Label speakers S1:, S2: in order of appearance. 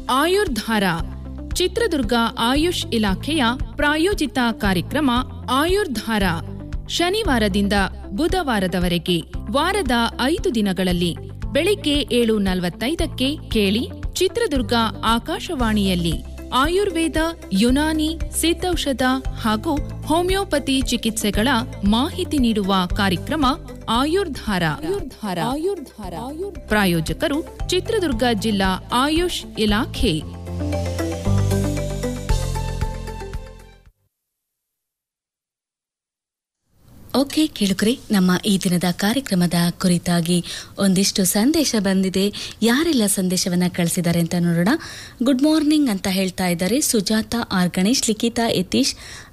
S1: ಆಯುರ್ಧಾರ ಚಿತ್ರದುರ್ಗ ಆಯುಷ್ ಇಲಾಖೆಯ ಪ್ರಾಯೋಜಿತ ಕಾರ್ಯಕ್ರಮ ಆಯುರ್ಧಾರ ಶನಿವಾರದಿಂದ ಬುಧವಾರದವರೆಗೆ ವಾರದ ಐದು ದಿನಗಳಲ್ಲಿ ಬೆಳಿಗ್ಗೆ ಏಳು ನಲವತ್ತೈದಕ್ಕೆ ಕೇಳಿ ಚಿತ್ರದುರ್ಗ ಆಕಾಶವಾಣಿಯಲ್ಲಿ ಆಯುರ್ವೇದ ಯುನಾನಿ ಸಿದ್ಧೌಷಧ ಹಾಗೂ ಹೋಮಿಯೋಪತಿ ಚಿಕಿತ್ಸೆಗಳ ಮಾಹಿತಿ ನೀಡುವ ಕಾರ್ಯಕ್ರಮ ಆಯುರ್ಧಾರ ಆಯುರ್ಧಾರ ಆಯುರ್ಧಾರ ಪ್ರಾಯೋಜಕರು ಚಿತ್ರದುರ್ಗ ಜಿಲ್ಲಾ ಆಯುಷ್ ಇಲಾಖೆ
S2: ಓಕೆ ಕೇಳುಕ್ರಿ ನಮ್ಮ ಈ ದಿನದ ಕಾರ್ಯಕ್ರಮದ ಕುರಿತಾಗಿ ಒಂದಿಷ್ಟು ಸಂದೇಶ ಬಂದಿದೆ ಯಾರೆಲ್ಲ ಸಂದೇಶವನ್ನ ಕಳಿಸಿದ್ದಾರೆ ಅಂತ ನೋಡೋಣ ಗುಡ್ ಮಾರ್ನಿಂಗ್ ಅಂತ ಹೇಳ್ತಾ ಇದ್ದಾರೆ ಸುಜಾತ ಆರ್ ಗಣೇಶ್ ಲಿಖಿತಾ ಯತೀಶ್